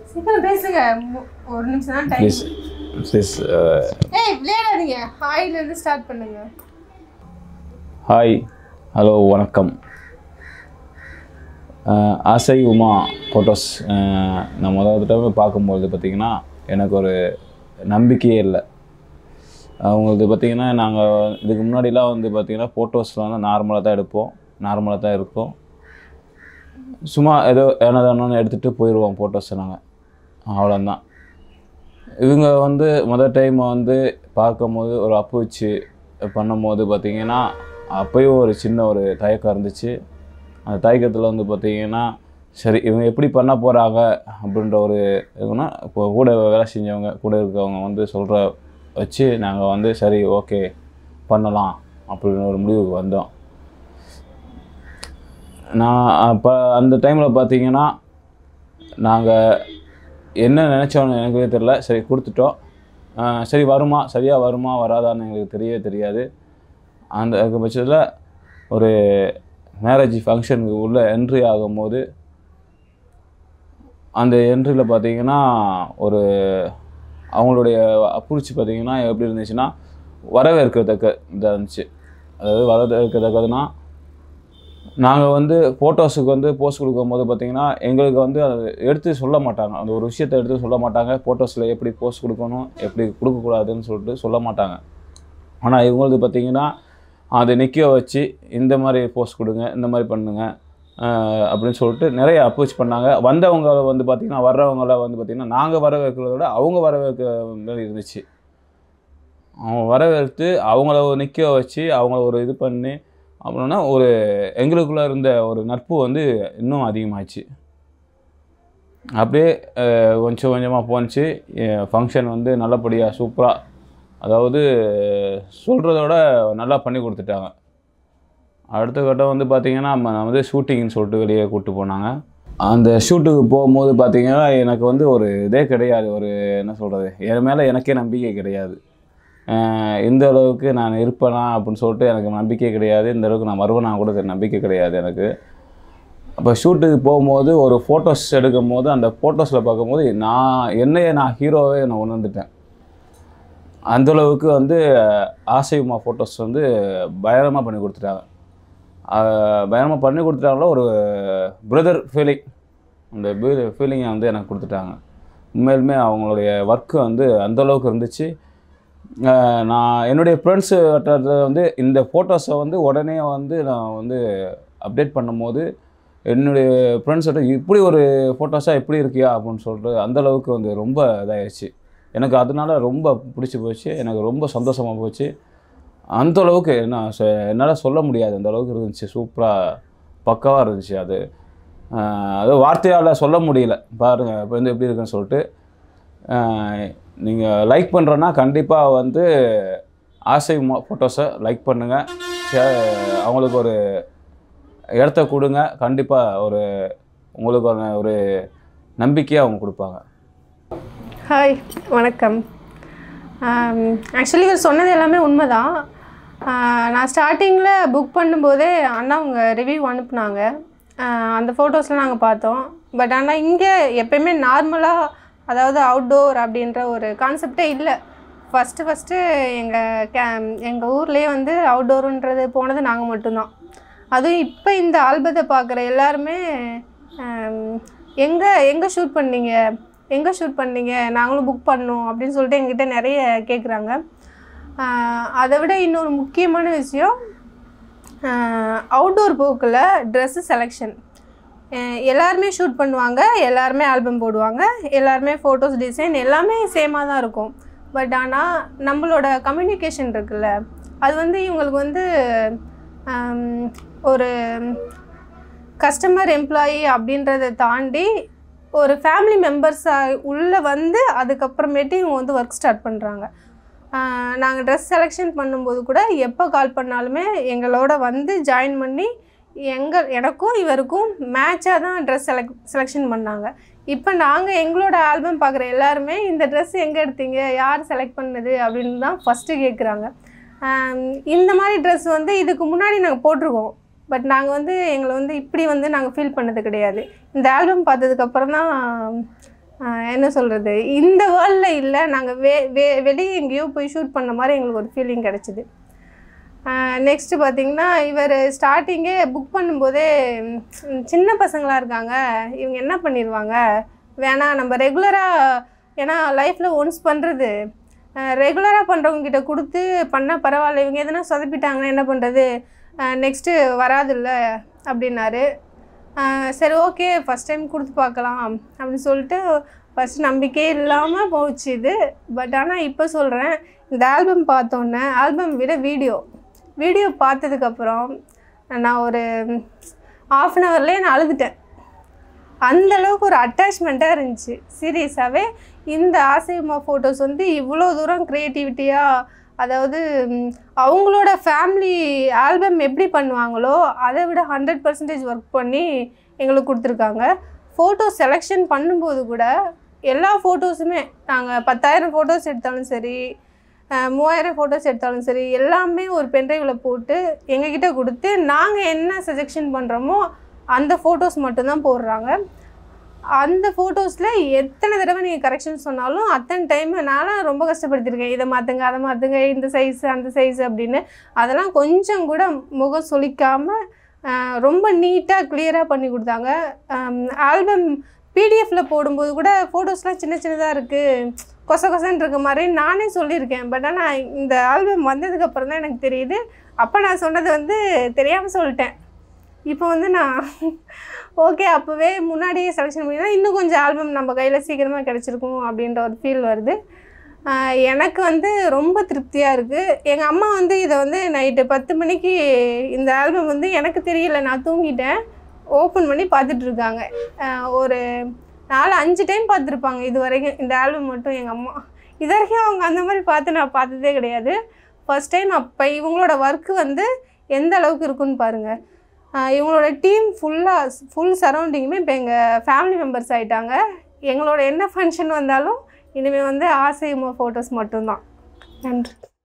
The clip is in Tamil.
சீக்கிரம் பேசுங்க மு- ஒரு நிமிஷம் தான் டைம் ப்ளீஸ் ப்ளீஸ் ஏய் விளையாடாதீங்க ஹாய்ல இருந்து ஸ்டார்ட் பண்ணுங்க ஹாய் ஹலோ வணக்கம் அஹ், ஆசை உமா ஃபோட்டோஸ் நான் முதல் தடவை பார்க்கும்போது பார்த்திங்கன்னா எனக்கு ஒரு நம்பிக்கையே இல்லை அவங்களுக்கு பார்த்திங்கன்னா நாங்கள் இதுக்கு முன்னாடிலாம் வந்து பார்த்திங்கன்னா ஃபோட்டோஸ்லாம் வந்து நார்மலாக தான் எடுப்போம் நார்மலாக தான் இருக்கும் சும்மா ஏதோ என்னதானு எடுத்துகிட்டு போயிடுவோம் ஃபோட்டோஸை நாங்கள் அவ்வளோதான் இவங்க வந்து முதல் டைம் வந்து பார்க்கும்போது ஒரு அப்பு வச்சு பண்ணும்போது பார்த்தீங்கன்னா அப்பயும் ஒரு சின்ன ஒரு தயக்கம் இருந்துச்சு அந்த தயக்கத்தில் வந்து பார்த்தீங்கன்னா சரி இவங்க எப்படி பண்ண போகிறாங்க அப்படின்ற ஒரு இதுனா இப்போ கூட வேலை செஞ்சவங்க கூட இருக்கவங்க வந்து சொல்கிற வச்சு நாங்கள் வந்து சரி ஓகே பண்ணலாம் அப்படின்னு ஒரு முடிவுக்கு வந்தோம் நான் அப்போ அந்த டைமில் பார்த்தீங்கன்னா நாங்கள் என்ன நினச்சோன்னு எனக்கே தெரில சரி கொடுத்துட்டோம் ஆஹ் சரி வருமா சரியாக வருமா வராதான்னு எங்களுக்கு தெரியவே தெரியாது அந்த பட்சத்தில் ஒரு மேரேஜ் ஃபங்க்ஷனுக்கு உள்ளே என்ட்ரி ஆகும்போது அந்த என்ட்ரியில் பார்த்தீங்கன்னா ஒரு அவங்களுடைய அப்ரோச் பார்த்தீங்கன்னா எப்படி இருந்துச்சுன்னா வரவேற்கத்தக்க இதாக இருந்துச்சு அதாவது வரவேற்கத்தக்கதுன்னா நாங்கள் வந்து ஃபோட்டோஸுக்கு வந்து போஸ்ட் கொடுக்கும்போது பார்த்தீங்கன்னா எங்களுக்கு வந்து அதை எடுத்து சொல்ல மாட்டாங்க அந்த ஒரு விஷயத்தை எடுத்து சொல்ல மாட்டாங்க ஃபோட்டோஸில் எப்படி போஸ்ட் கொடுக்கணும் எப்படி கொடுக்கக்கூடாதுன்னு சொல்லிட்டு சொல்ல மாட்டாங்க ஆனால் இவங்களுக்கு பார்த்தீங்கன்னா அதை நிற்க வச்சு இந்த மாதிரி போஸ்ட் கொடுங்க இந்த மாதிரி பண்ணுங்க ஆஹ் அப்படின்னு சொல்லிட்டு நிறைய அப்ரோச் பண்ணாங்க வந்தவங்க வந்து பார்த்திங்கன்னா வர்றவங்கள வந்து பார்த்திங்கன்னா நாங்கள் வரவேற்கிறத விட அவங்க வரவேற்க மாதிரி இருந்துச்சு அவங்க வரவேற்று அவங்கள நிற்க வச்சு அவங்கள ஒரு இது பண்ணி அப்படின்னா ஒரு எங்களுக்குள்ளே இருந்த ஒரு நட்பு வந்து இன்னும் அதிகமாச்சு அப்படியே அஹ், கொஞ்சம் கொஞ்சமாக போணுச்சு ஃபங்க்ஷன் வந்து நல்லபடியாக சூப்பராக அதாவது சொல்கிறதோட நல்லா பண்ணி கொடுத்துட்டாங்க அடுத்த கட்டம் வந்து பார்த்திங்கன்னா நம்ம வந்து ஷூட்டிங்னு சொல்லிட்டு வெளியே கூப்பிட்டு போனாங்க அந்த ஷூட்டுக்கு போகும்போது பார்த்திங்கன்னா எனக்கு வந்து ஒரு இதே கிடையாது ஒரு என்ன சொல்கிறது என் மேலே எனக்கே நம்பிக்கை கிடையாது அஹ் இந்த அளவுக்கு நான் இருப்பேனா அப்படின்னு சொல்லிட்டு எனக்கு நம்பிக்கை கிடையாது இந்த அளவுக்கு நான் வருவேனா கூட தெ- நம்பிக்கை கிடையாது எனக்கு அப்போ ஷூட்டுக்கு போகும்போது ஒரு ஃபோட்டோஸ் எடுக்கும் போது அந்த ஃபோட்டோஸில் பார்க்கும்போது நான் என்னையே நான் ஹீரோவே நான் உணர்ந்துட்டேன் அந்தளவுக்கு வந்து ஆசையுமா ஃபோட்டோஸ் வந்து பயங்கரமாக பண்ணி கொடுத்துட்டாங்க அஹ் பயங்கரமாக பண்ணி கொடுத்துட்டாங்களோ ஒரு பிரதர் ஃபீலிங் அந்த ஃபீலிங்கை வந்து எனக்கு கொடுத்துட்டாங்க உண்மையிலுமே அவங்களுடைய ஒர்க்கு வந்து அந்தளவுக்கு இருந்துச்சு அஹ் நான் என்னுடைய ஃப்ரெண்ட்ஸு வட்டாரத்தில் வந்து இந்த ஃபோட்டோஸை வந்து உடனே வந்து நான் வந்து அப்டேட் பண்ணும்போது என்னுடைய ஃப்ரெண்ட்ஸ்கிட்ட இப்படி ஒரு ஃபோட்டோஸாக இப்படி இருக்கியா அப்படின்னு சொல்லிட்டு அந்தளவுக்கு வந்து ரொம்ப இதாகிடுச்சு எனக்கு அதனால ரொம்ப பிடிச்சி போச்சு எனக்கு ரொம்ப சந்தோஷமாக போச்சு அந்த அளவுக்கு என்ன சொ- என்னால் சொல்ல முடியாது அந்த அளவுக்கு இருந்துச்சு சூப்பராக பக்காவாக இருந்துச்சு அது அஹ் அது வார்த்தையால் சொல்ல முடியல பாருங்கள் இப்போ வந்து எப்படி இருக்குன்னு சொல்லிட்டு நீங்கள் லைக் பண்ணுறோன்னா கண்டிப்பாக வந்து ஆசை ஃபோட்டோஸை லைக் பண்ணுங்கள் அவங்களுக்கு ஒரு இடத்த கொடுங்க கண்டிப்பாக ஒரு உங்களுக்கு ஒரு ஒரு நம்பிக்கையை அவங்க கொடுப்பாங்க ஹாய் வணக்கம் ஆக்சுவலி இவர் சொன்னது எல்லாமே உண்மைதான் ஆஹ் நான் ஸ்டார்டிங்கில் புக் பண்ணும்போதே அண்ணா அவங்க ரிவ்யூ அனுப்புனாங்க ஆஹ் அந்த ஃபோட்டோஸ்லாம் நாங்கள் பார்த்தோம் பட் ஆனால் இங்கே எப்பயுமே நார்மலாக அதாவது அவுட்டோர் அப்படின்ற ஒரு கான்செப்டே இல்லை ஃபஸ்ட்டு ஃபஸ்ட்டு எங்கள் கே எங்கள் ஊர்லேயே வந்து அவுட்டோருன்றது போனது நாங்கள் மட்டும்தான் அதுவும் இப்போ இந்த ஆல்பத்தை பார்க்குற எல்லாருமே எங்கே எங்கே ஷூட் பண்ணீங்க எங்கே ஷூட் பண்ணீங்க நாங்களும் புக் பண்ணோம் அப்படின்னு சொல்லிட்டு எங்கிட்ட நிறைய கேட்குறாங்க அதை விட இன்னொரு முக்கியமான விஷயம் அவுட்டோர் போக்கில் ட்ரெஸ்ஸு செலெக்ஷன் எல்லாருமே ஷூட் பண்ணுவாங்க எல்லாருமே ஆல்பம் போடுவாங்க எல்லாருமே ஃபோட்டோஸ் டிசைன் எல்லாமே சேமாக தான் இருக்கும் பட் ஆனால் நம்மளோட கம்யூனிகேஷன் இருக்குல்ல அது வந்து இவங்களுக்கு வந்து ஆம், ஒரு கஸ்டமர் எம்ப்ளாயி அப்படின்றத தாண்டி ஒரு ஃபேமிலி மெம்பர்ஸாக உள்ளே வந்து அதுக்கப்புறமேட்டு இவங்க வந்து ஒர்க் ஸ்டார்ட் பண்ணுறாங்க நாங்கள் ட்ரெஸ் செலெக்ஷன் பண்ணும்போது கூட எப்போ கால் பண்ணாலுமே எங்களோட வந்து ஜாயின் பண்ணி எங்கள் எனக்கும் இவருக்கும் மேட்சாக தான் ட்ரெஸ் செலக்ட் செலெக்ஷன் பண்ணாங்க இப்போ நாங்கள் எங்களோட ஆல்பம் பார்க்குற எல்லாருமே இந்த ட்ரெஸ் எங்கே எடுத்தீங்க யார் செலக்ட் பண்ணது அப்படின்னு தான் ஃபஸ்ட்டு கேட்குறாங்க இந்த மாதிரி ட்ரெஸ் வந்து இதுக்கு முன்னாடி நாங்கள் போட்டிருக்கோம் பட் நாங்கள் வந்து எங்களை வந்து இப்படி வந்து நாங்கள் ஃபீல் பண்ணது கிடையாது இந்த ஆல்பம் பார்த்ததுக்கப்புறம் தான் ஆஹ், என்ன சொல்கிறது இந்த வேர்ல்டில் இல்லை நாங்கள் வே வே வெளியே எங்கேயோ போய் ஷூட் பண்ண மாதிரி எங்களுக்கு ஒரு ஃபீலிங் கிடச்சிது நெக்ஸ்ட்டு பார்த்தீங்கன்னா இவர் ஸ்டார்டிங்கே புக் பண்ணும்போதே ம், சின்ன பசங்களாக இருக்காங்க இவங்க என்ன பண்ணிடுவாங்க வேணாம் நம்ம ரெகுலராக ஏன்னா லைஃப்பில் ஒன்ஸ் பண்ணுறது ரெகுலராக பண்ணுறவங்க கிட்ட கொடுத்து பண்ணால் பரவாயில்ல இவங்க எதனா சொதப்பிட்டாங்கன்னா என்ன பண்ணுறது நெக்ஸ்ட்டு வராதுல்ல அப்படின்னாரு அஹ் சரி ஓகே ஃபஸ்ட் டைம் கொடுத்து பார்க்கலாம் அப்படின்னு சொல்லிட்டு ஃபஸ்ட் நம்பிக்கையே இல்லாமல் போச்சு இது பட் ஆனால் இப்போ சொல்கிறேன் இந்த ஆல்பம் பார்த்தோன்னே ஆல்பம் விட வீடியோ வீடியோ பார்த்ததுக்கப்புறம் நான் ஒரு ஆஃப் அன் ஹவர்லேயே நான் அழுதுட்டேன் அந்த அளவுக்கு ஒரு அட்டாச்மெண்ட்டாக இருந்துச்சு சீரியஸாகவே இந்த ஆசையம்மா ஃபோட்டோஸ் வந்து இவ்வளோ தூரம் க்ரியேட்டிவிட்டியாக அதாவது ம், அவங்களோட ஃபேமிலி ஆல்பம் எப்படி பண்ணுவாங்களோ அதை விட ஹண்ட்ரட் பர்சன்டேஜ் ஒர்க் பண்ணி எங்களுக்கு கொடுத்துருக்காங்க ஃபோட்டோ செலெக்ஷன் பண்ணும்போது கூட எல்லா ஃபோட்டோஸுமே நாங்கள் பத்தாயிரம் ஃபோட்டோஸ் எடுத்தாலும் சரி அஹ், மூவாயிரம் ஃபோட்டோஸ் எடுத்தாலும் சரி எல்லாமே ஒரு பென்ட்ரைவில் போட்டு எங்ககிட்ட கொடுத்து நாங்கள் என்ன சஜெக்ஷன் பண்ணுறோமோ அந்த ஃபோட்டோஸ் மட்டும்தான் போடுறாங்க அந்த ஃபோட்டோஸில் எத்தனை தடவை நீங்கள் கரெக்ஷன் சொன்னாலும் அத்தனை டைம் நான்லாம் ரொம்ப கஷ்டப்படுத்திருக்கேன் இதை மாற்றுங்க அதை மாற்றுங்க இந்த சைஸ் அந்த சைஸ் அப்படின்னு அதெல்லாம் கொஞ்சம் கூட முகம் சொலிக்காமல் ரொம்ப நீட்டாக கிளியராக பண்ணி கொடுத்தாங்க ஆல்பம் பிடிஎஃப்ல போடும்போது கூட ஃபோட்டோஸ்லாம் சின்ன சின்னதாக இருக்குது கொச கொசன்னு இருக்க மாதிரி நானே சொல்லியிருக்கேன் பட் ஆனால் இந்த ஆல்பம் வந்ததுக்கப்புறம் தான் எனக்கு தெரியுது அப்போ நான் சொன்னது வந்து தெரியாமல் சொல்லிட்டேன் இப்போ வந்து நான் ஓகே அப்போவே முன்னாடியே செலெக்ஷன் பண்ணினா இன்னும் கொஞ்சம் ஆல்பம் நம்ம கையில் சீக்கிரமாக கிடச்சிருக்கும் அப்படின்ற ஒரு ஃபீல் வருது ஆஹ் எனக்கு வந்து ரொம்ப திருப்தியாக இருக்குது எங்கள் அம்மா வந்து இதை வந்து நைட்டு பத்து மணிக்கு இந்த ஆல்பம் வந்து எனக்கு தெரியல நான் தூங்கிட்டேன் ஓப்பன் பண்ணி பார்த்துட்டு இருக்காங்க ஆஹ் ஒரு நாலு அஞ்சு டைம் பார்த்துருப்பாங்க இது வரைக்கும் இந்த ஆல்பம் மட்டும் எங்கள் அம்மா இது வரைக்கும் அவங்க அந்த மாதிரி பார்த்து நான் பார்த்ததே கிடையாது ஃபர்ஸ்ட் டைம் அப்போ இவங்களோட ஒர்க்கு வந்து எந்த அளவுக்கு இருக்குன்னு பாருங்கள் ஆஹ் இவங்களோட டீம் ஃபுல்லாக ஃபுல் சரௌண்டிங்குமே இப்போ எங்கள் ஃபேமிலி மெம்பர்ஸ் ஆயிட்டாங்க எங்களோட என்ன ஃபங்க்ஷன் வந்தாலும் இனிமேல் வந்து ஆசையுமா ஃபோட்டோஸ் மட்டும்தான் நன்றி